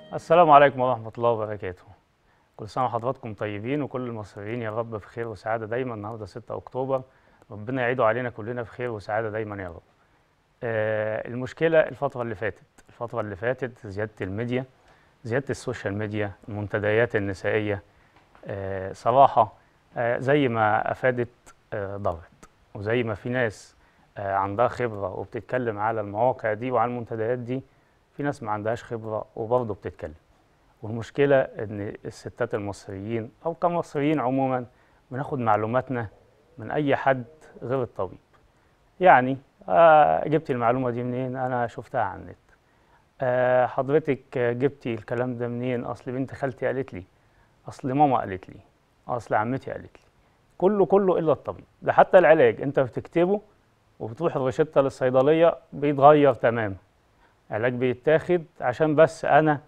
السلام عليكم ورحمة الله وبركاته كل سنة وحضراتكم طيبين وكل المصريين يا رب بخير وسعادة دايما النهاردة 6 أكتوبر ربنا يعيده علينا كلنا بخير وسعادة دايما يا رب آه المشكلة الفترة اللي فاتت الفترة اللي فاتت زيادة الميديا زيادة السوشيال ميديا المنتديات النسائية آه صراحة آه زي ما أفادت آه ضرت وزي ما في ناس آه عندها خبرة وبتتكلم على المواقع دي وعلى المنتديات دي في ناس ما عندهاش خبرة وبرضه بتتكلم والمشكلة إن الستات المصريين أو كمصريين عموما بناخد معلوماتنا من أي حد غير الطبيب يعني آه جبتي المعلومة دي منين؟ أنا شفتها على النت آه حضرتك جبتي الكلام ده منين؟ أصل بنت خالتي قالت لي أصل ماما قالت لي أصل عمتي قالت لي كله كله إلا الطبيب ده حتى العلاج أنت بتكتبه وبتروح الروشتة للصيدلية بيتغير تماما علاج بيتاخد عشان بس انا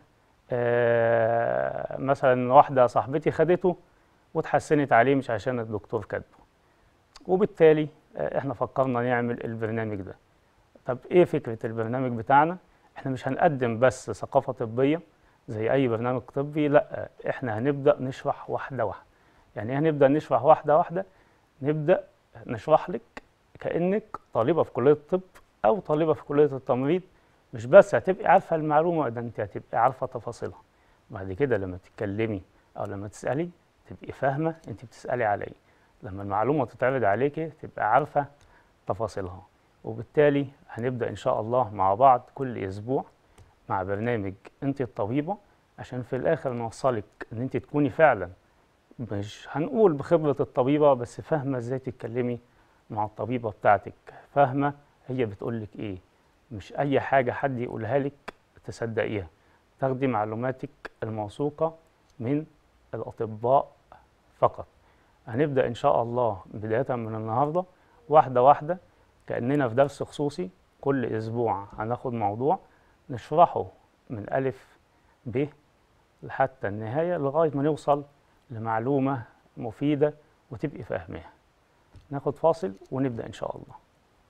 آه مثلا واحده صاحبتي خدته واتحسنت عليه مش عشان الدكتور كاتبه وبالتالي آه احنا فكرنا نعمل البرنامج ده طب ايه فكره البرنامج بتاعنا احنا مش هنقدم بس ثقافه طبيه زي اي برنامج طبي لا احنا هنبدا نشرح واحده واحده يعني ايه هنبدا نشرح واحده واحده نبدا نشرح لك كانك طالبه في كليه الطب او طالبه في كليه التمريض مش بس هتبقي عارفه المعلومه ده انت هتبقي عارفه تفاصيلها بعد كده لما تتكلمي او لما تسالي تبقي فاهمه انت بتسالي على ايه لما المعلومه تتعرض عليكي تبقى عارفه تفاصيلها وبالتالي هنبدا ان شاء الله مع بعض كل اسبوع مع برنامج انت الطبيبه عشان في الاخر نوصلك ان انت تكوني فعلا مش هنقول بخبره الطبيبه بس فاهمه ازاي تتكلمي مع الطبيبه بتاعتك فاهمه هي بتقول لك ايه مش أي حاجة حد يقولها لك تصدقيها تاخدي معلوماتك الموثوقة من الأطباء فقط هنبدأ إن شاء الله بداية من النهاردة واحدة واحدة كأننا في درس خصوصي كل أسبوع هناخد موضوع نشرحه من ألف ب لحتى النهاية لغاية ما نوصل لمعلومة مفيدة وتبقي فاهماها ناخد فاصل ونبدأ إن شاء الله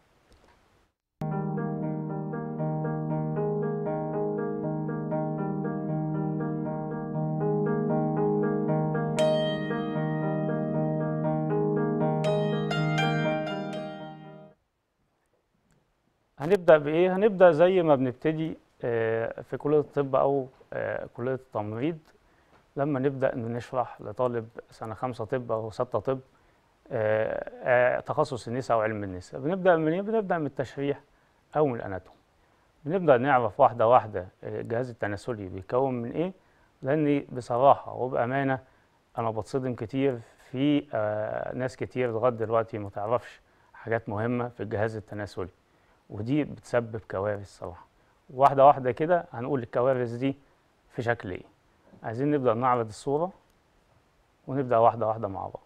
هنبدأ بإيه؟ هنبدأ زي ما بنبتدي في كلية الطب أو كلية التمريض لما نبدأ نشرح لطالب سنة خمسة طب أو ستة طب تخصص النساء أو علم النساء بنبدأ من إيه؟ بنبدأ من التشريح أو من الأناتوم بنبدأ نعرف واحدة واحدة الجهاز التناسلي بيتكون من إيه لأني بصراحة وبأمانة أنا بتصدم كتير في ناس كتير لغاية دلوقتي ما تعرفش حاجات مهمة في الجهاز التناسلي ودي بتسبب كوارث صراحة واحدة واحدة كده هنقول الكوارث دي في شكل ايه عايزين نبدأ نعرض الصورة ونبدأ واحدة واحدة مع بعض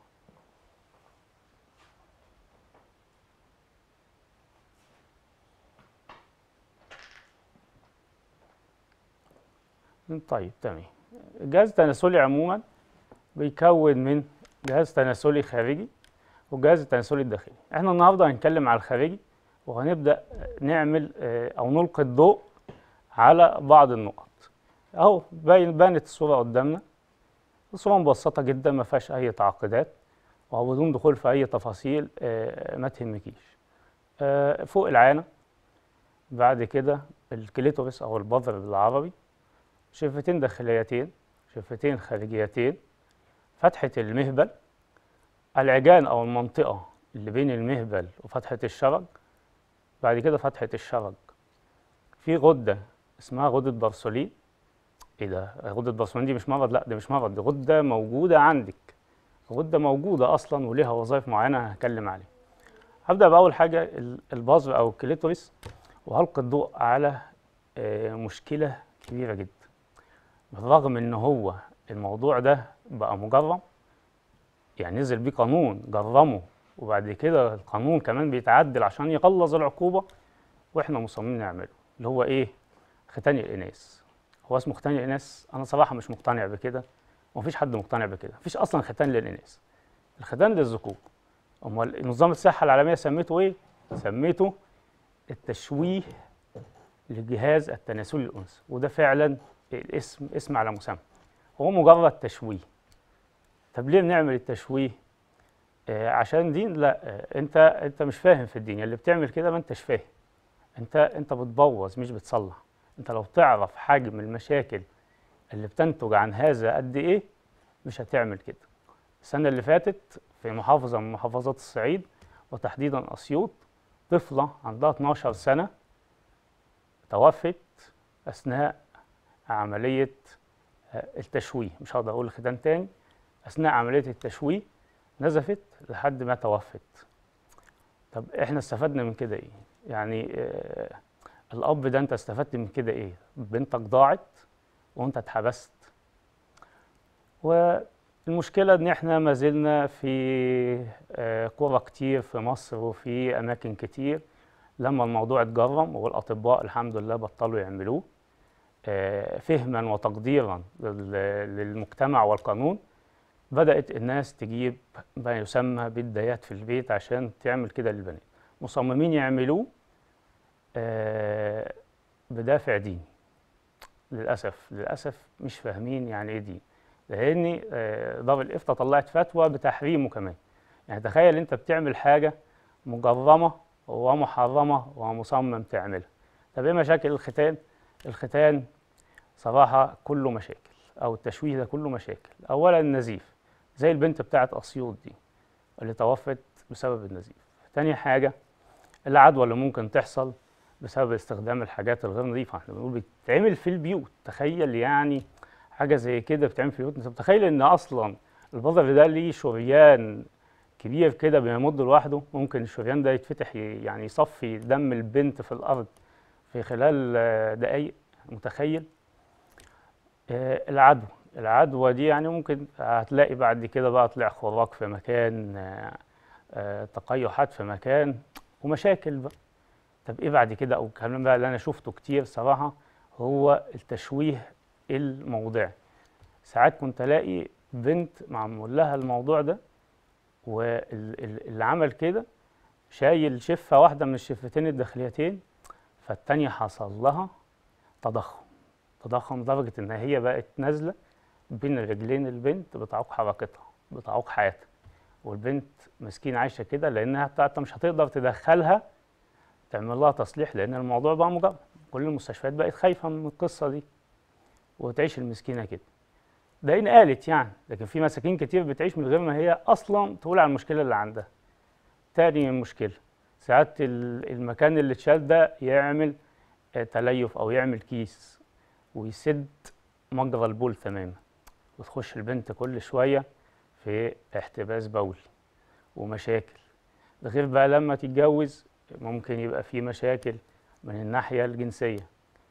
طيب تمام الجهاز التناسلي عموما بيكون من جهاز تناسلي خارجي والجهاز التناسلي الداخلي احنا النهارده هنتكلم على الخارجي وهنبدأ نعمل أو نلقي الضوء على بعض النقط أهو باين بانت الصورة قدامنا الصورة مبسطة جدا ما فيهاش أي تعقيدات وبدون دخول في أي تفاصيل ما تهمكيش فوق العانة بعد كده الكليتورس أو البذر بالعربي شفتين داخليتين شفتين خارجيتين فتحة المهبل العجان أو المنطقة اللي بين المهبل وفتحة الشرج بعد كده فتحة الشرج في غدة اسمها غدة بارسولين ايه ده غدة بارسولين دي مش مرض لا دي مش مرض دي غدة موجودة عندك غدة موجودة أصلا وليها وظائف معينة هتكلم عليها هبدأ بأول حاجة البذر أو الكليتوريس وهلقي الضوء على مشكلة كبيرة جدا بالرغم إن هو الموضوع ده بقى مجرم يعني نزل بيه قانون جرمه وبعد كده القانون كمان بيتعدل عشان يغلظ العقوبة واحنا مصممين نعمله اللي هو ايه ختان الاناث هو اسمه ختان الاناث انا صراحة مش مقتنع بكده ومفيش حد مقتنع بكده مفيش اصلا ختان للاناث الختان للذكور امال نظام الصحة العالمية سميته ايه سميته التشويه للجهاز التناسلي الانثى وده فعلا الاسم اسم على مسمى هو مجرد تشويه طب ليه بنعمل التشويه آه عشان دين لا آه انت انت مش فاهم في الدين اللي بتعمل كده ما انتش فاهم انت انت بتبوظ مش بتصلح انت لو تعرف حجم المشاكل اللي بتنتج عن هذا قد ايه مش هتعمل كده السنه اللي فاتت في محافظه من محافظات الصعيد وتحديدا اسيوط طفله عندها 12 سنه توفت اثناء عمليه التشويه مش هقدر اقول الختان تاني اثناء عمليه التشويه نزفت لحد ما توفت طب احنا استفدنا من كده ايه يعني آه الاب ده انت استفدت من كده ايه بنتك ضاعت وانت اتحبست والمشكله ان احنا ما زلنا في آه قرى كتير في مصر وفي اماكن كتير لما الموضوع اتجرم والاطباء الحمد لله بطلوا يعملوه آه فهما وتقديرا للمجتمع والقانون بدات الناس تجيب ما يسمى بالديات في البيت عشان تعمل كده للبنات مصممين يعملوه آه بدافع ديني للاسف للاسف مش فاهمين يعني ايه دين لان آه دار الافتاء طلعت فتوى بتحريمه كمان يعني تخيل انت بتعمل حاجه مجرمه ومحرمه ومصمم تعملها طب ايه مشاكل الختان الختان صراحه كله مشاكل او التشويه ده كله مشاكل اولا النزيف زي البنت بتاعت اسيوط دي اللي توفت بسبب النزيف تاني حاجه العدوى اللي ممكن تحصل بسبب استخدام الحاجات الغير نظيفه احنا بنقول بتتعمل في البيوت تخيل يعني حاجه زي كده بتتعمل في البيوت انت متخيل ان اصلا البذر ده ليه شريان كبير كده بيمد لوحده ممكن الشريان ده يتفتح يعني يصفي دم البنت في الارض في خلال دقايق متخيل آه العدوى العدوى دي يعني ممكن هتلاقي بعد كده بقى طلع خراج في مكان آه آه تقيحات في مكان ومشاكل بقى طب ايه بعد كده او الكلام بقى اللي انا شفته كتير صراحه هو التشويه الموضعي ساعات كنت الاقي بنت معمول لها الموضوع ده واللي عمل كده شايل شفه واحده من الشفتين الداخليتين فالتانيه حصل لها تضخم تضخم لدرجه ان هي بقت نازله بين رجلين البنت بتعوق حركتها بتعوق حياتها والبنت مسكين عايشه كده لانها انت مش هتقدر تدخلها تعمل لها تصليح لان الموضوع بقى مجرد كل المستشفيات بقت خايفه من القصه دي وتعيش المسكينه كده ده ان قالت يعني لكن في مساكين كتير بتعيش من غير ما هي اصلا تقول على المشكله اللي عندها تاني مشكله ساعات المكان اللي اتشال ده يعمل تليف او يعمل كيس ويسد مجرى البول تماما وتخش البنت كل شويه في احتباس بولي ومشاكل ده غير بقى لما تتجوز ممكن يبقى في مشاكل من الناحية الجنسية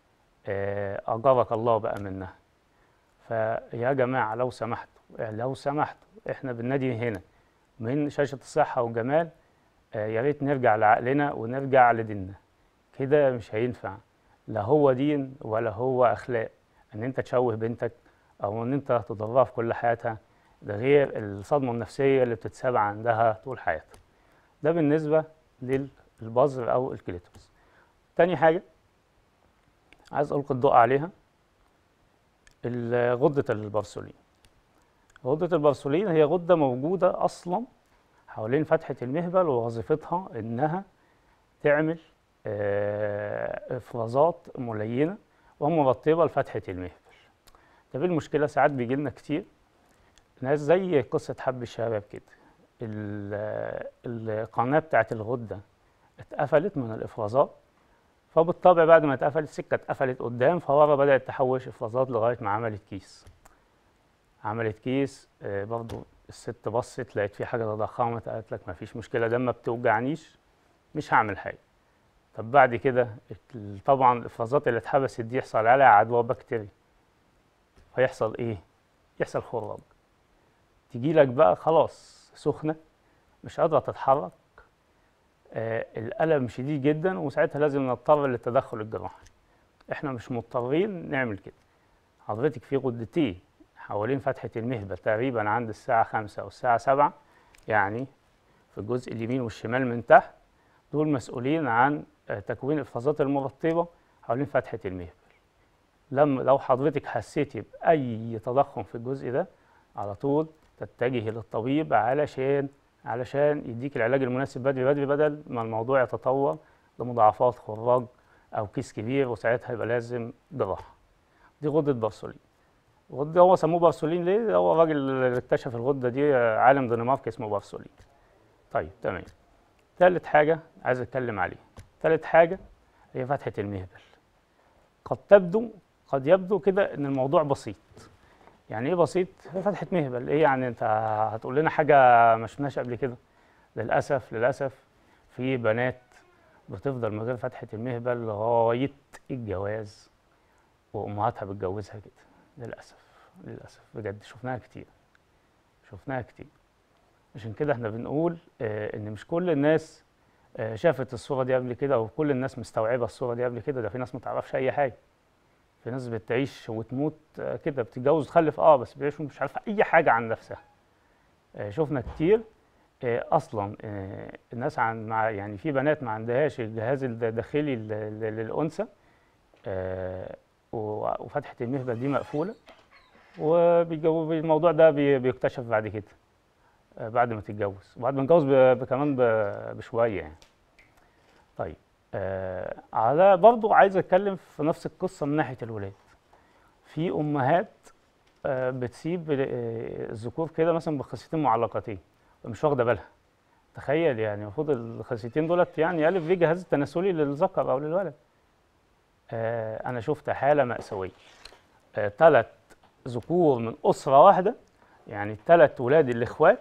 أجرك الله بقى منها فيا جماعة لو سمحتوا لو سمحتوا إحنا بالنادي هنا من شاشة الصحة والجمال يا ريت نرجع لعقلنا ونرجع لديننا كده مش هينفع لا هو دين ولا هو أخلاق إن أنت تشوه بنتك أو إن أنت تضرها في كل حياتها ده غير الصدمة النفسية اللي بتتساب عندها طول حياتها ده بالنسبة للبذر أو الكليتوس تاني حاجة عايز ألقي الضوء عليها غدة البرسولين غدة البرسولين هي غدة موجودة أصلا حوالين فتحة المهبل ووظيفتها إنها تعمل إفرازات ملينة ومرطبة لفتحة المهبل طب إيه المشكلة ساعات بيجي لنا كتير ناس زي قصة حب الشباب كده القناة بتاعت الغدة اتقفلت من الإفرازات فبالطبع بعد ما اتقفلت السكة اتقفلت قدام فورا بدأت تحوش إفرازات لغاية ما عملت كيس عملت كيس آه برضو الست بصت لقيت في حاجة تضخمت قالت لك مفيش مشكلة ده ما بتوجعنيش مش هعمل حاجة طب بعد كده طبعا الإفرازات اللي اتحبست دي يحصل عليها عدوى بكتيريا فيحصل إيه؟ يحصل خراج تجي لك بقى خلاص سخنة مش قادرة تتحرك آه الألم شديد جدا وساعتها لازم نضطر للتدخل الجراحي احنا مش مضطرين نعمل كده حضرتك في غدتين حوالين فتحة المهبل تقريبا عند الساعة خمسة أو الساعة سبعة يعني في الجزء اليمين والشمال من تحت دول مسؤولين عن آه تكوين الإفرازات المرطبة حوالين فتحة المهبل لما لو حضرتك حسيتي باي تضخم في الجزء ده على طول تتجهي للطبيب علشان علشان يديك العلاج المناسب بدري بدري بدل ما الموضوع يتطور لمضاعفات خراج او كيس كبير وساعتها يبقى لازم جراحه دي غده بارسولين الغده هو سموه بارسولين ليه هو الراجل اللي اكتشف الغده دي عالم دنمارك اسمه بارسولين طيب تمام ثالث حاجه عايز اتكلم عليها ثالث حاجه هي فتحه المهبل قد تبدو قد يبدو كده ان الموضوع بسيط يعني ايه بسيط هي فتحه مهبل ايه يعني انت هتقول لنا حاجه ما شفناش قبل كده للاسف للاسف في بنات بتفضل من غير فتحه المهبل لغايه الجواز وامهاتها بتجوزها كده للاسف للاسف بجد شفناها كتير شفناها كتير عشان كده احنا بنقول آه ان مش كل الناس آه شافت الصوره دي قبل كده او كل الناس مستوعبه الصوره دي قبل كده ده في ناس ما تعرفش اي حاجه في ناس بتعيش وتموت آه كده بتتجوز تخلف اه بس بيعيشوا مش عارفه اي حاجه عن نفسها آه شفنا كتير آه اصلا آه الناس عن مع يعني في بنات ما عندهاش الجهاز الداخلي للانثى آه وفتحه المهبل دي مقفوله والموضوع ده بيكتشف بعد كده بعد ما تتجوز وبعد ما نتجوز كمان بشويه يعني طيب آه على برضو عايز اتكلم في نفس القصه من ناحيه الولاد في امهات آه بتسيب الذكور كده مثلا بخصيتين معلقتين مش واخده بالها تخيل يعني المفروض الخصيتين دولت يعني الف في جهاز التناسلي للذكر او للولد آه انا شفت حاله ماساويه ثلاث ذكور من اسره واحده يعني الثلاث ولاد الاخوات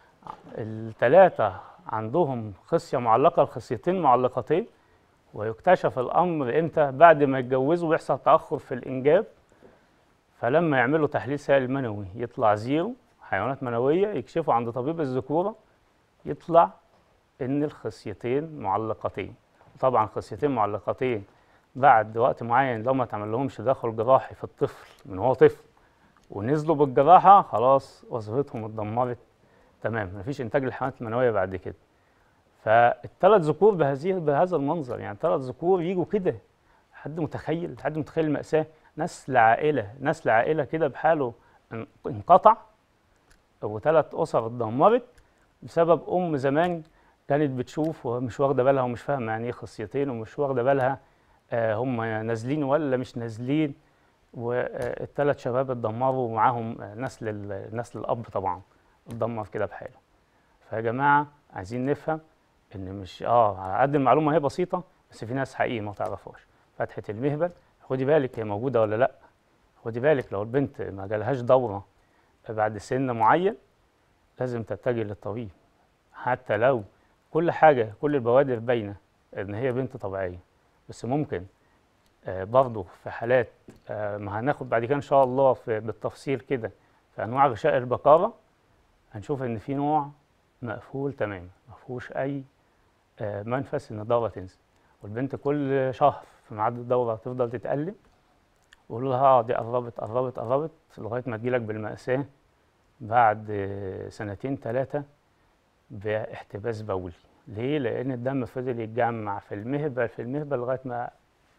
الثلاثه عندهم خصيه معلقه الخصيتين معلقتين ويكتشف الامر امتى بعد ما يتجوزوا ويحصل تاخر في الانجاب فلما يعملوا تحليل سائل منوي يطلع زيرو حيوانات منويه يكشفوا عند طبيب الذكوره يطلع ان الخصيتين معلقتين طبعا خصيتين معلقتين بعد وقت معين لو ما تعمل لهمش تدخل جراحي في الطفل من هو طفل ونزلوا بالجراحه خلاص وظيفتهم اتدمرت تمام مفيش انتاج للحيوانات المنويه بعد كده فالثلاث ذكور بهذه بهذا المنظر يعني ثلاث ذكور يجوا كده حد متخيل حد متخيل المأساة نسل عائلة نسل عائلة كده بحاله انقطع وثلاث أسر اتدمرت بسبب أم زمان كانت بتشوف ومش واخدة بالها ومش فاهمة يعني إيه خصيتين ومش واخدة بالها آه هم نازلين ولا مش نازلين والثلاث شباب اتدمروا ومعاهم نسل نسل الأب طبعا اتدمر كده بحاله فيا جماعة عايزين نفهم ان مش اه على قد المعلومه هي بسيطه بس في ناس حقيقي ما تعرفهاش فتحه المهبل خدي بالك هي موجوده ولا لا خدي بالك لو البنت ما جالهاش دوره بعد سن معين لازم تتجه للطبيب حتى لو كل حاجه كل البوادر باينه ان هي بنت طبيعيه بس ممكن آه برضه في حالات آه ما هناخد بعد كده ان شاء الله في بالتفصيل كده في انواع غشاء البقاره هنشوف ان في نوع مقفول تماما ما فيهوش اي آه منفس ان الدوره تنزل والبنت كل شهر في ميعاد الدوره تفضل تتألم ويقول لها اه دي قربت قربت قربت لغايه ما تجيلك بالمأساة بعد آه سنتين ثلاثه باحتباس بولي ليه؟ لأن الدم فضل يتجمع في المهبل في المهبل لغاية ما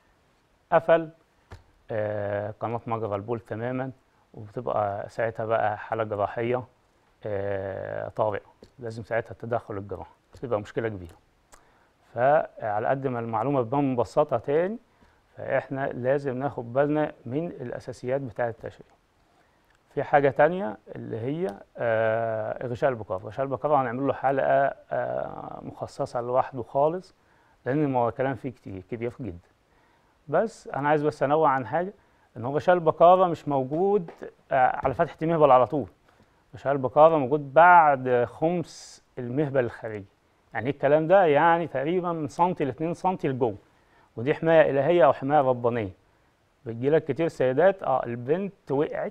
قفل آه قناة مجرى البول تماما وبتبقى ساعتها بقى حالة جراحية آه طارئة لازم ساعتها التدخل الجراحي بتبقى مشكلة كبيرة فعلى قد ما المعلومة بتبقى مبسطة تاني فإحنا لازم ناخد بالنا من الأساسيات بتاعة التشريح في حاجة تانية اللي هي آه غشاء البقار غشاء البقار هنعمل له حلقة آه مخصصة لوحده خالص لأن هو كلام فيه كتير كبير جدا بس أنا عايز بس أنوع عن حاجة إن هو غشاء البقارة مش موجود آه على فتحة المهبل على طول غشاء البقارة موجود بعد خمس المهبل الخارجي يعني ايه الكلام ده يعني تقريبا من سنتي ل 2 سنتي لجوه ودي حمايه الهيه او حمايه ربانيه بتجيلك كتير سيدات اه البنت وقعت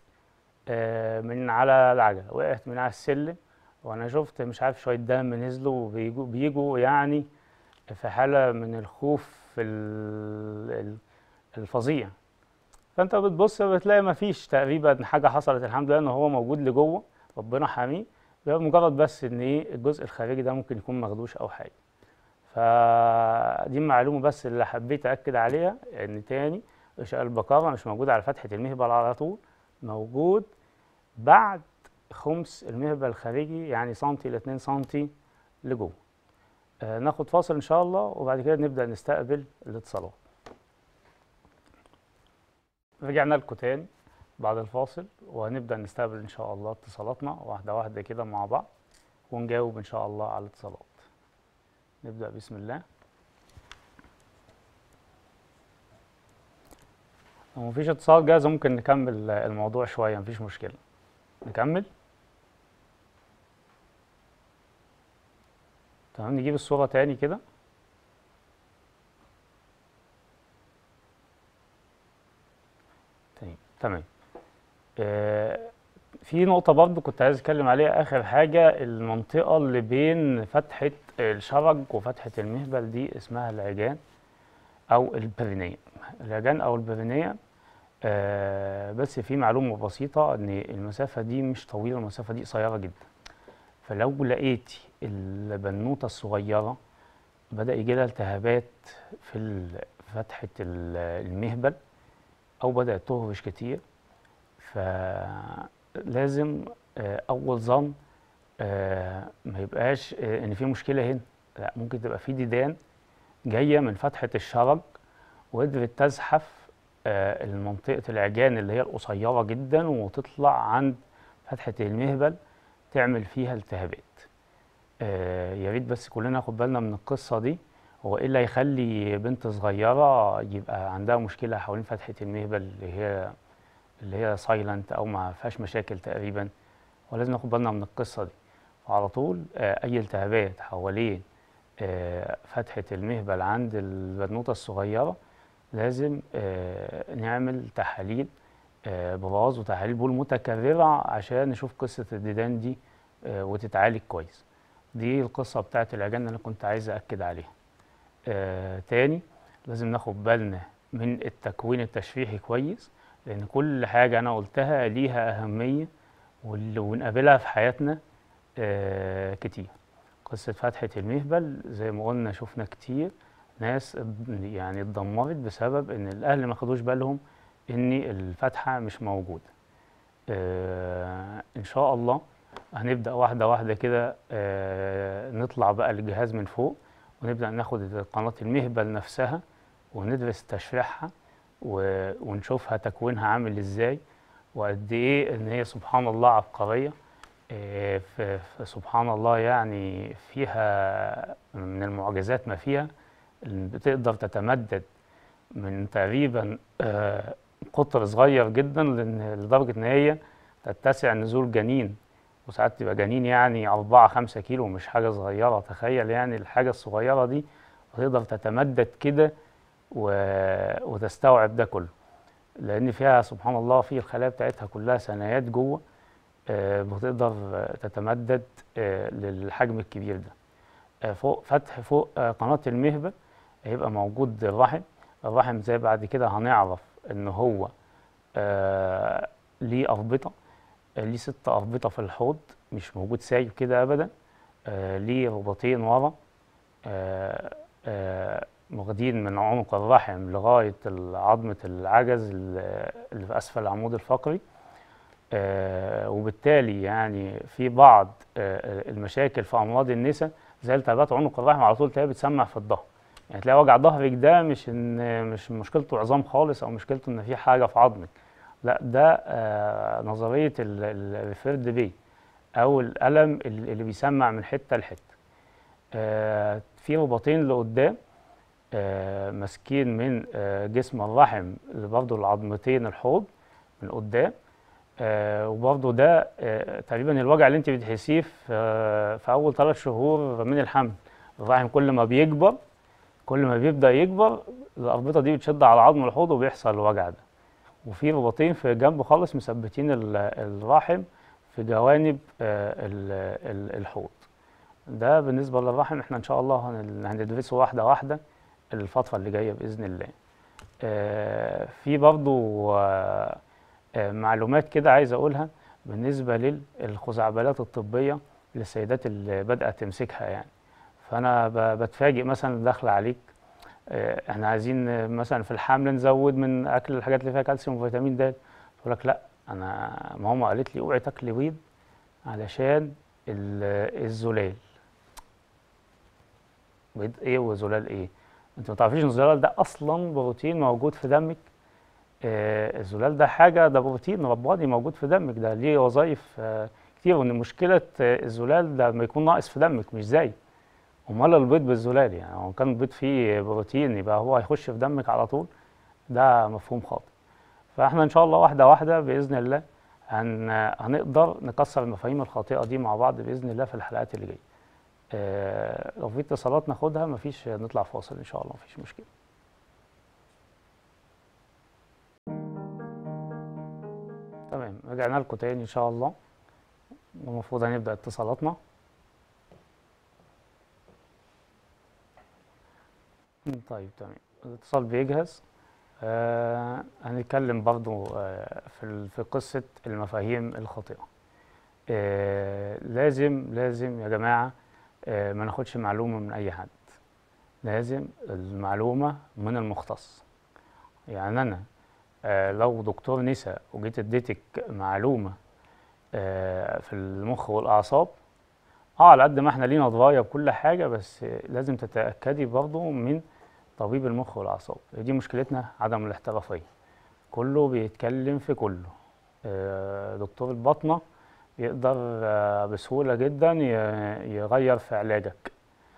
آه من على العجله وقعت من على السلم وانا شفت مش عارف شويه دم نزلوا وبيجوا بيجوا يعني في حاله من الخوف الفظيع فانت بتبص بتلاقي ما فيش تقريبا حاجه حصلت الحمد لله ان هو موجود لجوه ربنا حاميه مجرد بس ان ايه الجزء الخارجي ده ممكن يكون مخدوش او حاجه فدي معلومه بس اللي حبيت اكد عليها ان تاني غشاء البقرة مش موجود على فتحة المهبل على طول موجود بعد خمس المهبل الخارجي يعني سنتي ل 2 سنتي لجوه آه ناخد فاصل ان شاء الله وبعد كده نبدا نستقبل الاتصالات رجعنا لكم تاني بعد الفاصل وهنبدا نستقبل ان شاء الله اتصالاتنا واحده واحده كده مع بعض ونجاوب ان شاء الله على الاتصالات نبدا بسم الله لو مفيش اتصال جاهز ممكن نكمل الموضوع شويه مفيش مشكله نكمل تمام نجيب الصورة تاني كده تمام تمام آه في نقطة برضو كنت عايز أتكلم عليها آخر حاجة المنطقة اللي بين فتحة الشرج وفتحة المهبل دي اسمها العجان أو البرينية العجان أو البرينية آه بس في معلومة بسيطة إن المسافة دي مش طويلة المسافة دي قصيرة جدا فلو لقيتي البنوتة الصغيرة بدأ يجي لها التهابات في ال- فتحة ال- المهبل أو بدأت تهرش كتير فلازم آه، أول ظن آه، ما يبقاش آه، إن في مشكلة هنا لا ممكن تبقى في ديدان جاية من فتحة الشرج وقدرت تزحف آه، المنطقة العجان اللي هي القصيرة جدا وتطلع عند فتحة المهبل تعمل فيها التهابات آه، يا ريت بس كلنا ناخد بالنا من القصة دي هو ايه اللي هيخلي بنت صغيرة يبقى عندها مشكلة حوالين فتحة المهبل اللي هي اللي هي سايلنت او ما فيهاش مشاكل تقريبا ولازم ناخد بالنا من القصة دي وعلى طول آه، اي التهابات حوالين آه، فتحة المهبل عند البنوتة الصغيرة لازم آه، نعمل تحاليل آه، براز وتحاليل بول متكررة عشان نشوف قصة الديدان دي آه، وتتعالج كويس دي القصة بتاعت العجان اللي كنت عايز أكد عليها آه تاني لازم ناخد بالنا من التكوين التشريحي كويس لأن كل حاجة أنا قلتها ليها أهمية واللي ونقابلها في حياتنا آه كتير قصة فتحة المهبل زي ما قلنا شفنا كتير ناس اد- يعني اتدمرت بسبب إن الأهل ما خدوش بالهم إن الفتحة مش موجودة آه إن شاء الله هنبدأ واحدة واحدة كده آه نطلع بقى الجهاز من فوق ونبدأ ناخد قناة المهبل نفسها وندرس تشريحها و- ونشوفها تكوينها عامل ازاي وقد ايه ان هي سبحان الله عبقرية آه، ف- ف- سبحان الله يعني فيها من المعجزات ما فيها إن بتقدر تتمدد من تقريبا آه، قطر صغير جدا لأن- لدرجة ان هي تتسع نزول جنين وساعات تبقى جنين يعني أربعة خمسة كيلو مش حاجة صغيرة تخيل يعني الحاجة الصغيرة دي وتقدر تتمدد كده و... وتستوعب ده كله لأن فيها سبحان الله في الخلايا بتاعتها كلها ثنايات جوه آه، بتقدر آه، تتمدد آه، للحجم الكبير ده آه، فوق فتح فوق آه، قناة المهبل هيبقى موجود الرحم الرحم زي بعد كده هنعرف إن هو آه، ليه أربطة آه، ليه ست أربطة في الحوض مش موجود سايب كده أبدا آه، ليه رباطين ورا آه، آه، واخدين من عنق الرحم لغاية عظمة العجز اللي اللي في أسفل العمود الفقري آه، وبالتالي يعني في بعض آه، المشاكل في أمراض النساء زي التهابات عنق الرحم على طول تلاقيها بتسمع في الظهر يعني تلاقي وجع ظهرك ده مش إن مش مشكلته عظام خالص أو مشكلته إن في حاجة في عظمك لا ده آه، نظرية الريفيرد بي أو الألم اللي اللي بيسمع من حتة لحتة آه، في رباطين لقدام آه، ماسكين من آه، جسم الرحم اللي برضه العظمتين الحوض من قدام آه، وبرضه ده آه، تقريبا الوجع اللي انت بتحسيه في آه، في اول ثلاث شهور من الحمل الرحم كل ما بيكبر كل ما بيبدا يكبر الاربطه دي بتشد على عظم الحوض وبيحصل الوجع ده وفي رباطين في جنب خالص مثبتين ال- الرحم في جوانب آه، ال- ال- الحوض ده بالنسبه للرحم احنا ان شاء الله هن- هندرسه واحده واحده الفتره اللي جايه باذن الله آه، في برضو آه، آه، معلومات كده عايز اقولها بالنسبه للخزعبلات الطبيه للسيدات اللي بدات تمسكها يعني فانا ب- بتفاجئ مثلا داخله عليك آه، احنا عايزين آه، مثلا في الحمل نزود من اكل الحاجات اللي فيها كالسيوم وفيتامين د تقول لك لا انا ماما قالت لي اوعي تاكلي بيض علشان ال- الزلال بيض ايه وزلال ايه انت ما تعرفيش ان الزلال ده اصلا بروتين موجود في دمك آه، الزلال ده حاجه ده بروتين رباني موجود في دمك ده ليه وظائف آه، كتير وان مشكله آه، الزلال ده لما يكون ناقص في دمك مش زي امال البيض بالزلال يعني لو كان البيض فيه بروتين يبقى هو هيخش في دمك على طول ده مفهوم خاطئ فاحنا ان شاء الله واحده واحده باذن الله هن هنقدر نكسر المفاهيم الخاطئه دي مع بعض باذن الله في الحلقات اللي جايه آه، لو في اتصالات ناخدها مفيش نطلع فاصل ان شاء الله مفيش مشكله تمام رجعنا لكم تاني ان شاء الله والمفروض هنبدا اتصالاتنا طيب تمام الاتصال بيجهز آه هنتكلم برضو آه في ال- في قصة المفاهيم الخاطئة آه لازم لازم يا جماعة آه ما ناخدش معلومة من أي حد لازم المعلومة من المختص يعني أنا آه لو دكتور نساء وجيت اديتك معلومة آه في المخ والأعصاب اه على قد ما احنا لينا درايه بكل حاجه بس لازم تتاكدي برضو من طبيب المخ والاعصاب دي مشكلتنا عدم الاحترافيه كله بيتكلم في كله آه، دكتور الباطنه يقدر آه، بسهوله جدا ي- يغير في علاجك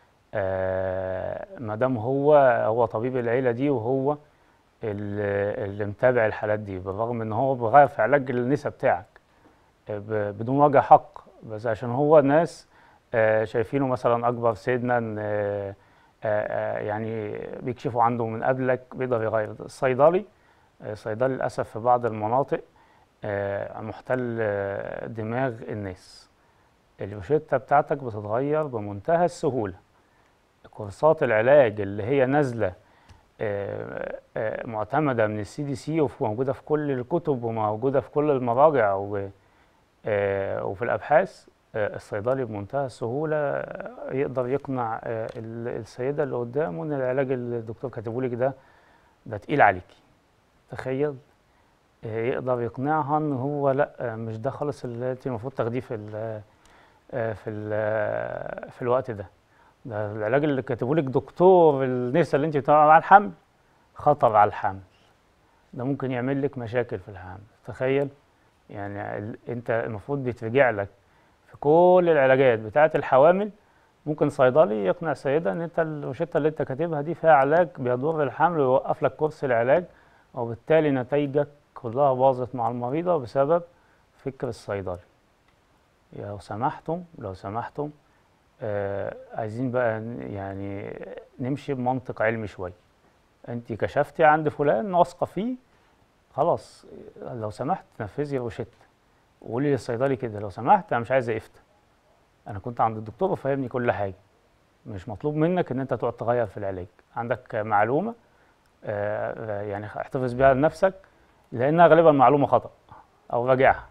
ما دام هو هو طبيب العيله دي وهو اللي اللي متابع الحالات دي بالرغم ان هو بيغير في علاج النسا بتاعك آه، ب- بدون وجه حق بس عشان هو ناس آه، شايفينه مثلا اكبر سنا آه، آه، آه، يعني بيكشفوا عنده من قبلك بيقدر يغير الصيدلي آه، الصيدلي للاسف في بعض المناطق آه، محتل آه، دماغ الناس الروشتة بتاعتك بتتغير بمنتهى السهولة كورسات العلاج اللي هي نازلة آه، آه، معتمدة من السي دي سي وموجودة في كل الكتب وموجودة في كل المراجع و- آه، وفي الأبحاث آه، الصيدلي بمنتهى السهولة آه، يقدر يقنع آه، ال- السيدة اللي قدامه إن العلاج اللي الدكتور كاتبهولك ده ده تقيل عليكي تخيل آه، يقدر يقنعها إن هو لأ آه، مش ده خالص اللي أنت المفروض تاخديه في ال آه، في ال آه، في الوقت ده ده العلاج اللي كاتبهولك دكتور النساء اللي أنت بتتابعي مع الحمل خطر على الحمل ده ممكن يعمل لك مشاكل في الحمل تخيل يعني ال- انت المفروض بيترجع لك في كل العلاجات بتاعه الحوامل ممكن صيدلي يقنع سيدة ان انت الروشتة اللي انت كاتبها دي فيها علاج بيضر الحمل ويوقف لك كورس العلاج وبالتالي نتائجك كلها باظت مع المريضة بسبب فكر الصيدلي لو سمحتم لو سمحتم آه عايزين بقى ن- يعني نمشي بمنطق علمي شوية انت كشفتي عند فلان واثقة فيه خلاص لو سمحت نفذي الروشتة وقولي للصيدلي كده لو سمحت انا مش عايز افتى انا كنت عند الدكتور وفهمني كل حاجه مش مطلوب منك ان انت تقعد تغير في العلاج عندك معلومه آه، آه، يعني احتفظ بيها لنفسك لانها غالبا معلومه خطا او راجعها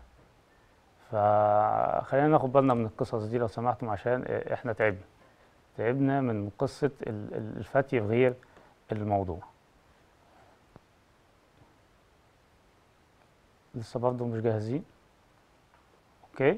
فخلينا ناخد بالنا من القصص دي لو سمحتم عشان آه، احنا تعبنا تعبنا من قصه ال- ال- الفتي في غير الموضوع لسه برضه مش جاهزين اوكي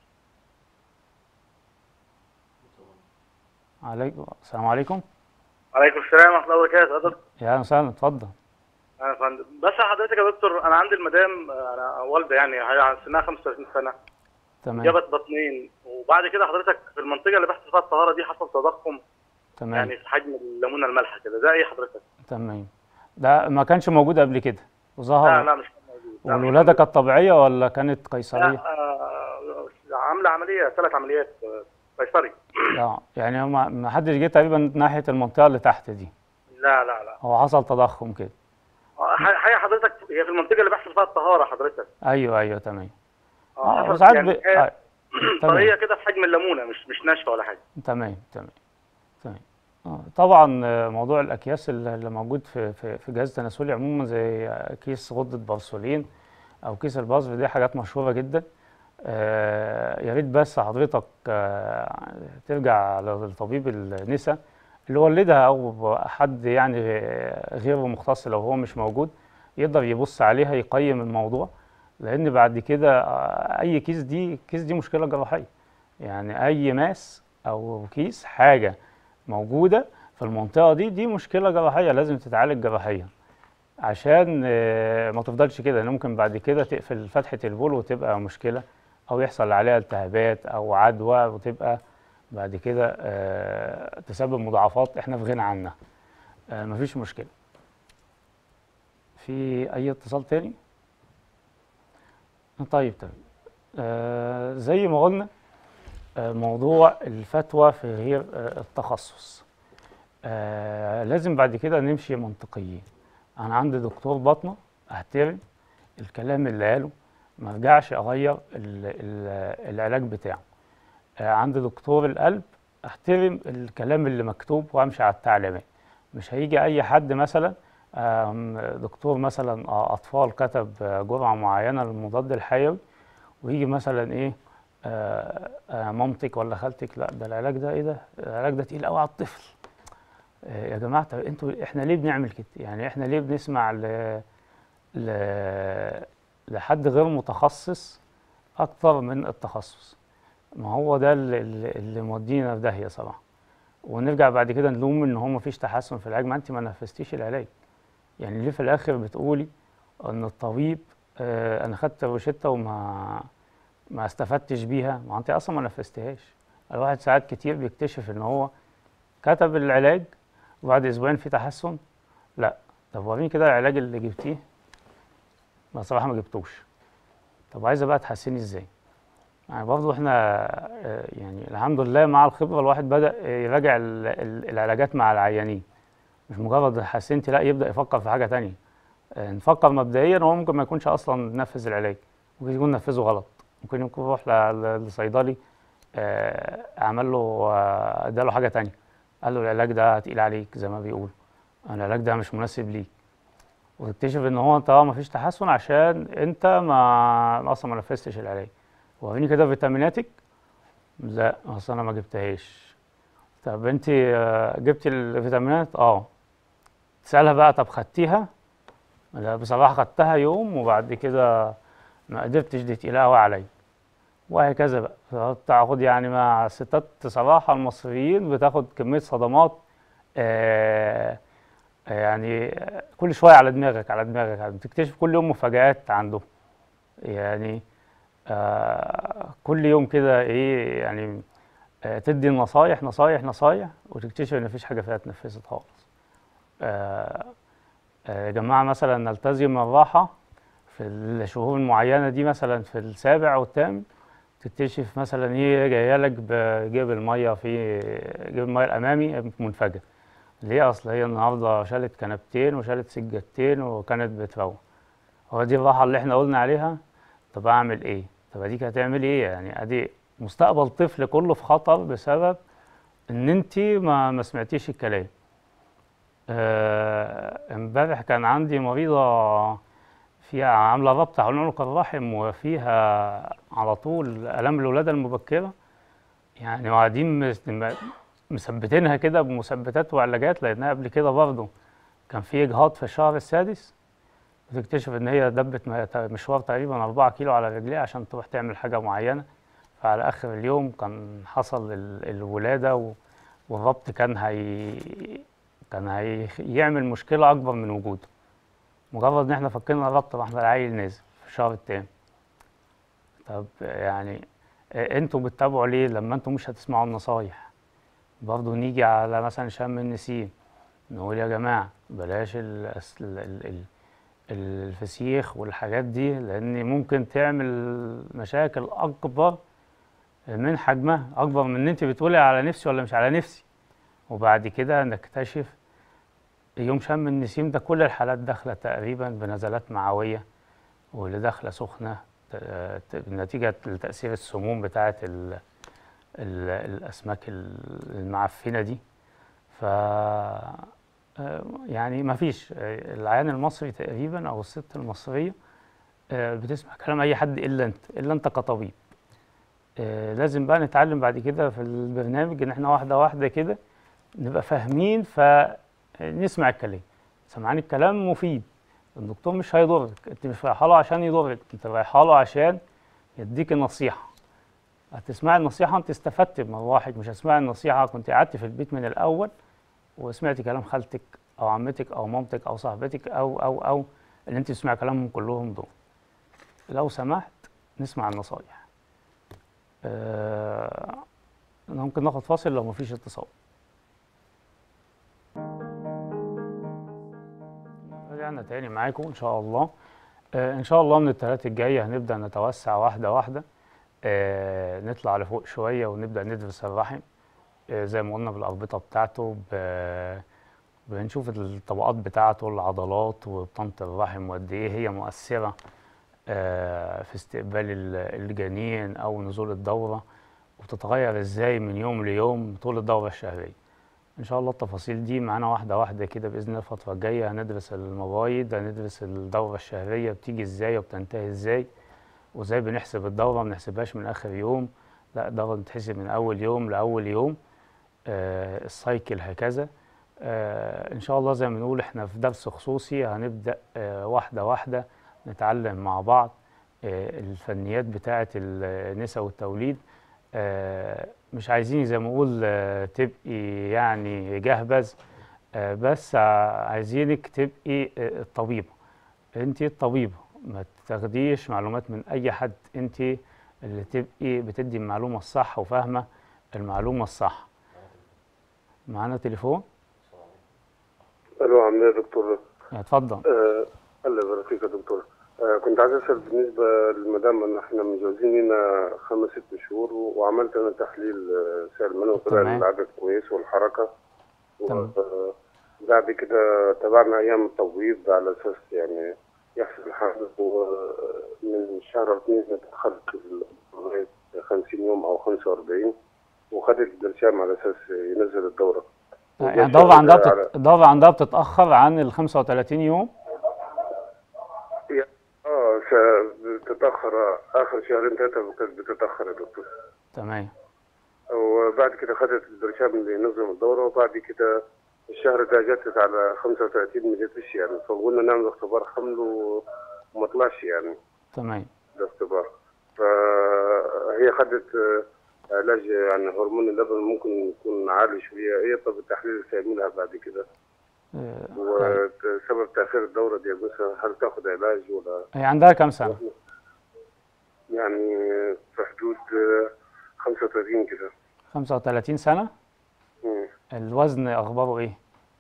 عليكم السلام عليكم عليكم السلام ورحمه الله وبركاته يا دكتور يا اهلا وسهلا اتفضل انا فندم بس حضرتك يا دكتور انا عندي المدام انا والده يعني هي سنها 35 سنه تمام جابت بطنين وبعد كده حضرتك في المنطقه اللي بحث فيها الطهاره دي حصل تضخم تمام يعني في حجم الليمونه المالحه كده ده ايه حضرتك؟ تمام ده ما كانش موجود قبل كده لا وظهر لا مش موجود لا، مش والولاده كانت طبيعيه ولا كانت لا قيصريه؟ آه، عامله عمليه ثلاث عمليات آه، قيصري لا يعني هما- ما حدش جه تقريبا ناحيه المنطقه اللي تحت دي لا لا لا هو حصل تضخم كده آه، هي حضرتك هي في المنطقه اللي بحث فيها الطهاره حضرتك ايوه ايوه تمام اه اه حصل وساعات يعني ب... هي آه. طريه تمام كده في حجم الليمونه مش مش ناشفه ولا حاجه تمام تمام تمام آه، طبعا آه، موضوع الاكياس اللي اللي موجود في في في جهاز تناسلي عموما زي آه، كيس غده بارسولين او كيس البصر دي حاجات مشهوره جدا آه، يا ريت بس حضرتك آه، ترجع لطبيب النساء اللي والدها او حد يعني غير مختص لو هو مش موجود يقدر يبص عليها يقيم الموضوع لان بعد كده آه، اي كيس دي كيس دي مشكله جراحيه يعني اي ماس او كيس حاجه موجوده في المنطقه دي دي مشكله جراحيه لازم تتعالج جراحيا عشان آه، ما تفضلش كده لان ممكن بعد كده تقفل فتحه البول وتبقى مشكله او يحصل عليها التهابات او عدوى وتبقى بعد كده آه، تسبب مضاعفات احنا في غنى عنها آه، مفيش مشكله في اي اتصال تاني طيب تمام آه زي ما قلنا آه موضوع الفتوى في غير آه التخصص آه لازم بعد كده نمشي منطقيين انا عندي دكتور باطنه احترم الكلام اللي قاله ما ارجعش اغير ال ال العلاج بتاعه آه عندي دكتور القلب احترم الكلام اللي مكتوب وامشي على التعليمات مش هيجي اي حد مثلا آم، دكتور مثلا آه، اطفال كتب آه، جرعه معينه للمضاد الحيوي ويجي مثلا ايه آه، آه، مامتك ولا خالتك لا ده العلاج ده ايه ده العلاج ده تقيل قوي على الطفل آه، يا جماعه طب انتوا احنا ليه بنعمل كده يعني احنا ليه بنسمع ل... ل... لحد غير متخصص اكتر من التخصص ما هو ده اللي, اللي اللي مودينا في داهيه صراحه ونرجع بعد كده نلوم ان هو مفيش تحسن في العلاج ما انت ما نفذتيش العلاج يعني ليه في الاخر بتقولي ان الطبيب آه انا خدت الروشته وما ما استفدتش بيها ما انت اصلا ما نفذتهاش الواحد ساعات كتير بيكتشف ان هو كتب العلاج وبعد اسبوعين في تحسن لا طب وريني كده العلاج اللي جبتيه ما صراحه ما جبتوش طب عايزه بقى تحسني ازاي يعني برضه احنا آه، يعني الحمد لله مع الخبره الواحد بدا يراجع ال- ال- العلاجات مع العيانين مش مجرد حسنتي لا يبدا يفكر في حاجه تانية آه، نفكر مبدئيا هو ممكن ما يكونش اصلا نفذ العلاج ممكن يكون نفذه غلط ممكن يكون يروح ل- ل- لصيدلي آه، عمل له آه، اداله حاجه تانية قال له العلاج ده تقيل عليك زي ما بيقول العلاج ده مش مناسب ليك وتكتشف ان هو انت اه مفيش تحسن عشان انت ما اصلا ما نفذتش العلاج وريني كده فيتاميناتك لا اصل انا ما جبتهاش طب انت آه، جبتي الفيتامينات اه تسالها بقى طب خدتيها لا بصراحه خدتها يوم وبعد كده ما قدرتش دي تقيله قوي عليا وهكذا بقى بتاخد يعني مع الستات صراحه المصريين بتاخد كميه صدمات آه يعني آه، كل شويه على دماغك على دماغك يعني بتكتشف كل يوم مفاجآت عندهم يعني آه كل يوم كده ايه يعني آه تدي نصايح نصايح نصايح وتكتشف ان مفيش حاجه فيها اتنفذت خالص آه آه يا جماعه مثلا نلتزم الراحه في الشهور المعينه دي مثلا في السابع والثامن تكتشف مثلا ايه جايه لك بجيب الميه في جيب الميه الامامي منفجر ليه اصل هي النهارده شالت كنبتين وشالت سجادتين وكانت بتروح هو دي الراحه اللي احنا قلنا عليها طب اعمل ايه طب اديك هتعملي ايه يعني ادي مستقبل طفل كله في خطر بسبب ان انت ما ما سمعتيش الكلام آه، امبارح كان عندي مريضه فيها عامله ربط حول عنق الرحم وفيها على طول الام الولاده المبكره يعني وقاعدين مس- م- مثبتينها كده بمثبتات وعلاجات لانها قبل كده برضه كان في اجهاض في الشهر السادس وتكتشف ان هي دبت م- مشوار تقريبا 4 كيلو على رجليها عشان تروح تعمل حاجه معينه فعلى اخر اليوم كان حصل ال- الولاده و- والربط كان هي كان هيعمل مشكله اكبر من وجوده مجرد ان احنا فكينا الربط راح العيل نازل في الشهر التاني طب يعني آه، انتوا بتتابعوا ليه لما انتوا مش هتسمعوا النصايح برضه نيجي على مثلا شم النسيم نقول يا جماعه بلاش ال- الس- ال- ال- ال- الفسيخ والحاجات دي لان ممكن تعمل مشاكل اكبر من حجمها اكبر من ان انت بتقولي على نفسي ولا مش على نفسي وبعد كده نكتشف يوم شم النسيم ده كل الحالات داخله تقريبا بنزلات معويه واللي داخله سخنه ت- ت- نتيجه لتاثير السموم بتاعه ال ال الاسماك ال- المعفنه دي ف آه، يعني ما فيش آه، العيان المصري تقريبا او الست المصريه آه، بتسمع كلام اي حد الا انت الا انت كطبيب آه، لازم بقى نتعلم بعد كده في البرنامج ان احنا واحده واحده كده نبقى فاهمين فنسمع الكلام سمعان الكلام مفيد الدكتور مش هيضرك انت مش رايحه له عشان يضرك انت رايحه له عشان يديك النصيحه هتسمعي النصيحه انت استفدت بمروحك مش هتسمعي النصيحه كنت قعدت في البيت من الاول وسمعت كلام خالتك او عمتك او مامتك او صاحبتك او او او اللي انت تسمع كلامهم كلهم دول لو سمحت نسمع النصايح آه ممكن ناخد فاصل لو مفيش اتصال رجعنا تاني معاكم ان شاء الله آه ان شاء الله من الثلاث الجايه هنبدا نتوسع واحده واحده آه نطلع لفوق شويه ونبدا ندرس الرحم آه زي ما قلنا بالاربطه بتاعته ب- بنشوف الطبقات بتاعته العضلات وبطانه الرحم وقد ايه هي مؤثره آه في استقبال ال- الجنين او نزول الدوره وتتغير ازاي من يوم ليوم طول الدوره الشهريه ان شاء الله التفاصيل دي معانا واحده واحده كده باذن الله الفتره الجايه هندرس المبايض هندرس الدوره الشهريه بتيجي ازاي وبتنتهي ازاي وازاي بنحسب الدوره ما بنحسبهاش من اخر يوم لا الدوره بتتحسب من اول يوم لاول يوم آه السايكل هكذا آه ان شاء الله زي ما بنقول احنا في درس خصوصي هنبدا آه واحده واحده نتعلم مع بعض آه الفنيات بتاعه النساء والتوليد آه، مش عايزين زي ما نقول آه، تبقي يعني جهبذ آه، بس ع- عايزينك تبقي آه، الطبيبة انت الطبيبة ما تاخديش معلومات من اي حد انت اللي تبقي بتدي المعلومة الصح وفاهمة المعلومة الصح معانا تليفون الو عامل ايه يا دكتور؟ اتفضل آه الله يبارك فيك يا دكتور آه كنت عايز اسال بالنسبه للمدام ان احنا متجوزين لنا خمس ست شهور و- وعملت انا تحليل آه، سائل منوي وطلع تمام. العدد كويس والحركه تمام. و- بعد كده تابعنا ايام التبويض على اساس يعني يحصل الحمل ومن شهر اثنين اتاخرت لغايه 50 يوم او 45 وخدت البرشام على اساس ينزل الدوره يعني الدورة وجت عندها على- بتت... الدورة عندها بتتأخر عن ال 35 يوم اه ش- بتتأخر اخر شهرين ثلاثة كانت بتتأخر يا دكتور تمام وبعد كده خدت البرشام اللي ينظم الدورة وبعد كده الشهر ده جت على 35 ما جتش يعني فقلنا نعمل اختبار حمل و- وما طلعش يعني تمام الاختبار فهي خدت آه، علاج يعني هرمون اللبن ممكن يكون عالي شوية هي طب التحليل اللي تعملها بعد كده آه، طيب. وسبب تأخير الدورة دي مثلا هل تاخد علاج ولا هي عندها كام سنة؟ يعني في حدود آه، 35 كده 35 سنة مم. الوزن أخباره إيه؟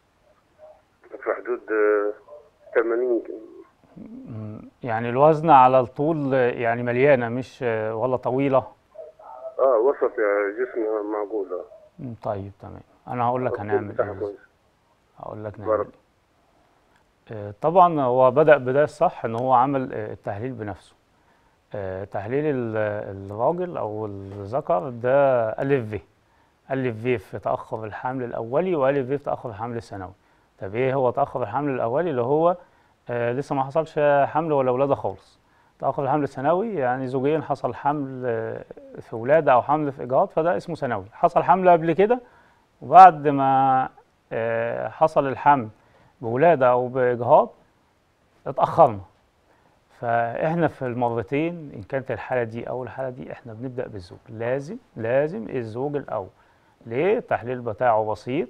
في حدود آه، 80 كده. مم، يعني الوزن على الطول آه، يعني مليانة مش آه، ولا طويلة اه وسط يا جسمها معقول آه. مم، طيب تمام أنا هقول لك هنعمل بتاعها إيه كويس. هقول لك بارك. نعمل إيه آه، طبعا هو بدأ بداية الصح إن هو عمل آه، التحليل بنفسه آه، تحليل ال- الراجل أو الذكر ده ألف في ألف في في تأخر الحمل الأولي وألف في في تأخر الحمل الثانوي طب إيه هو تأخر الحمل الأولي اللي هو آه، لسه ما حصلش حمل ولا ولادة خالص تأخر الحمل الثانوي يعني زوجيا حصل حمل آه، في ولادة أو حمل في إجهاض فده اسمه ثانوي حصل حمل قبل كده وبعد ما آه، حصل الحمل بولادة أو بإجهاض اتأخرنا فإحنا في المرتين إن كانت الحالة دي أو الحالة دي إحنا بنبدأ بالزوج لازم لازم الزوج الأول ليه؟ التحليل بتاعه بسيط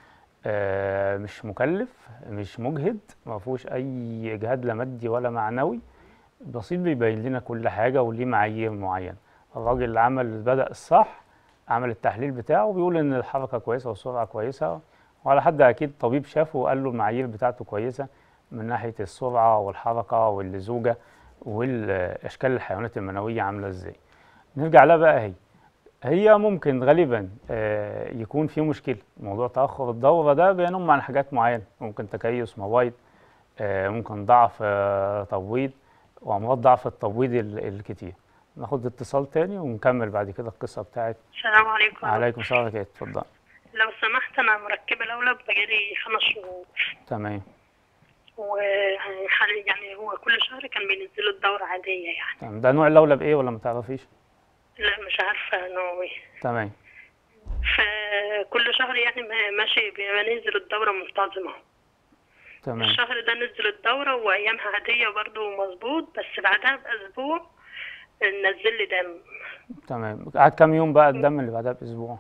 آه، مش مكلف مش مجهد ما فيهوش أي إجهاد لا مادي ولا معنوي بسيط بيبين لنا كل حاجة وليه معايير معينة الراجل اللي عمل بدأ الصح عمل التحليل بتاعه بيقول ان الحركه كويسه والسرعه كويسه وعلى حد اكيد طبيب شافه وقال له المعايير بتاعته كويسه من ناحيه السرعه والحركه واللزوجه والاشكال الحيوانات المنويه عامله ازاي نرجع لها بقى هي هي ممكن غالبا آه، يكون في مشكله موضوع تاخر الدوره ده بينم عن حاجات معينه ممكن تكيس مبايض آه، ممكن ضعف آه، تبويض وامراض ضعف التبويض ال- الكتير ناخد اتصال تاني ونكمل بعد كده القصه بتاعت السلام عليكم عليكم السلام ورحمة الله اتفضل لو سمحت انا مركبه الاولى بقالي خمس شهور تمام وحاليا يعني هو كل شهر كان بينزل الدورة عادية يعني تمام ده نوع اللولب ايه ولا ما تعرفيش لا مش عارفة نوعي تمام فكل شهر يعني ما- ماشي بننزل الدورة منتظمة تمام الشهر ده نزل الدورة وأيامها عادية برضو مظبوط بس بعدها بأسبوع نزل لي دم تمام قعد كام يوم بقى الدم اللي بعدها باسبوع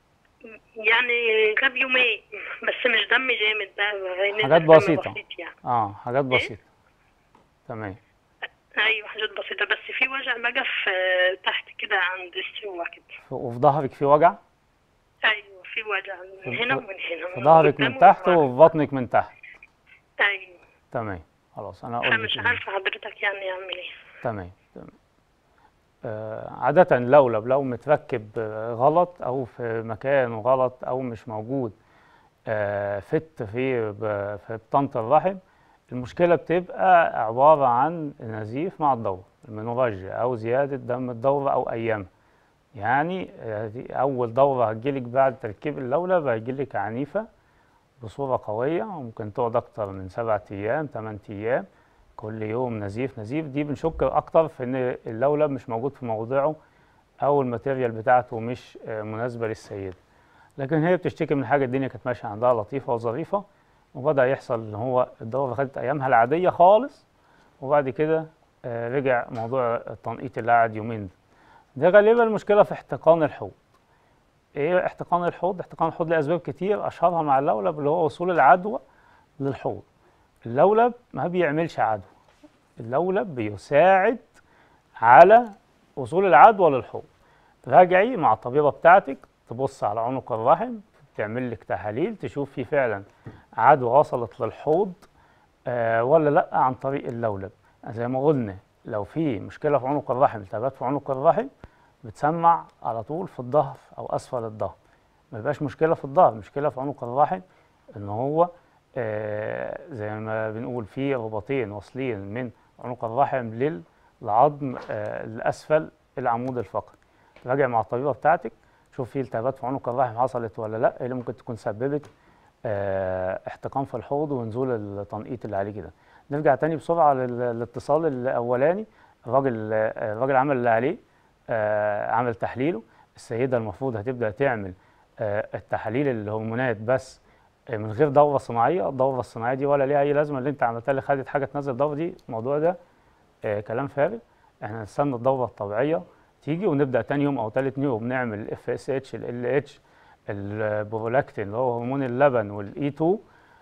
يعني غاب يومين بس مش دم جامد بقى نزل حاجات دم بسيطة. بسيط يعني اه حاجات بسيطه تمام ايوه حاجات بسيطة بس في وجع بقى في تحت كده عند السوة كده ف- وفي ظهرك في وجع ايوه في وجع من هنا ومن هنا في ظهرك قدام من تحت وورا. وفي بطنك من تحت ايوش تمام خلاص انا اقول فمش لك عارفة حضرتك يعني اعمل ايه تمام تمام آه عادة اللولب لو متركب آه، غلط أو في مكان غلط أو مش موجود آه فت في ب- في بطانة الرحم المشكلة بتبقى عبارة عن نزيف مع الدورة المنورجيا أو زيادة دم الدورة أو أيامها يعني آه، دي أول دورة هتجيلك بعد تركيب اللولب هتجيلك عنيفة بصورة قوية وممكن تقعد أكتر من سبعة أيام تمن أيام كل يوم نزيف نزيف دي بنشك أكتر في إن اللولب مش موجود في موضعه أو الماتيريال بتاعته مش آه، مناسبة للسيدة لكن هي بتشتكي من حاجة الدنيا كانت ماشية عندها لطيفة وظريفة وبدأ يحصل إن هو الدورة خدت أيامها العادية خالص وبعد كده آه، رجع موضوع التنقيط اللي قعد يومين ده. ده غالبا المشكلة في احتقان الحوض ايه احتقان الحوض؟ احتقان الحوض لأسباب كتير أشهرها مع اللولب اللي هو وصول العدوى للحوض اللولب ما بيعملش عدوى اللولب بيساعد على وصول العدوى للحوض راجعي مع الطبيبة بتاعتك تبص على عنق الرحم تعمل لك تحاليل تشوف في فعلا عدوى وصلت للحوض آه ولا لا عن طريق اللولب زي ما قلنا لو في مشكلة في عنق الرحم التهابات في عنق الرحم بتسمع على طول في الظهر او اسفل الظهر ما يبقاش مشكله في الظهر مشكله في عنق الرحم ان هو آه زي ما بنقول في رباطين واصلين من عنق الرحم لل- للعظم آه الاسفل العمود الفقري راجع مع الطبيبه بتاعتك شوف في التهابات في عنق الرحم حصلت ولا لا اللي ممكن تكون سببت آه احتقان في الحوض ونزول التنقيط اللي عليه كده نرجع تاني بسرعه لل- للاتصال الاولاني الراجل آه، الراجل عمل اللي عليه آه، عمل تحليله السيدة المفروض هتبدأ تعمل آه، التحاليل الهرمونات بس آه، من غير دورة صناعية الدورة الصناعية دي ولا ليها أي لازمة اللي أنت عملتها اللي خدت حاجة تنزل الدورة دي الموضوع ده آه، كلام فارغ احنا نستنى الدورة الطبيعية تيجي ونبدأ تاني يوم أو تالت يوم نعمل الاف اس اتش ال اتش البرولاكتين اللي هو هرمون اللبن والاي 2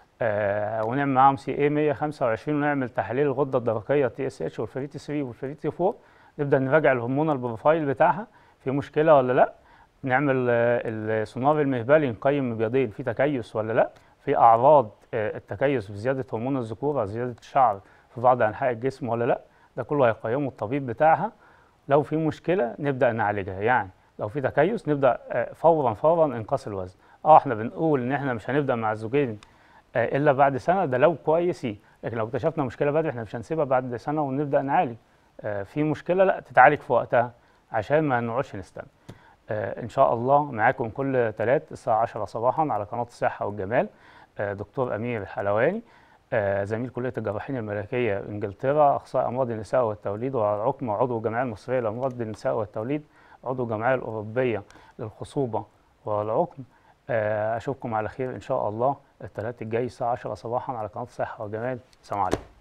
آه ونعمل معاهم سي اي 125 ونعمل تحاليل الغده الدرقيه تي اس اتش والفري تي 3 والفري تي 4 نبدا نراجع الهرمونال بروفايل بتاعها في مشكله ولا لا نعمل آه، السونار المهبلي نقيم مبيضين في تكيس ولا لا في اعراض آه، التكيس في زياده هرمون الذكوره زياده الشعر في بعض انحاء الجسم ولا لا ده كله هيقيمه الطبيب بتاعها لو في مشكله نبدا نعالجها يعني لو في تكيس نبدا آه، فورا فورا انقاص الوزن اه احنا بنقول ان احنا مش هنبدا مع الزوجين آه، الا بعد سنه ده لو كويسين لكن لو اكتشفنا مشكله بدري احنا مش هنسيبها بعد سنه ونبدا نعالج آه، في مشكله لا تتعالج في وقتها عشان ما نقعدش نستنى آه، ان شاء الله معاكم كل ثلاث الساعه 10 صباحا على قناه الصحه والجمال آه، دكتور امير الحلواني آه، زميل كليه الجراحين الملكيه انجلترا اخصائي امراض النساء والتوليد والعقم وعضو الجمعيه المصريه لامراض النساء والتوليد عضو الجمعيه الاوروبيه للخصوبه والعقم آه، اشوفكم على خير ان شاء الله الثلاث الجاي الساعه 10 صباحا على قناه الصحه والجمال السلام عليكم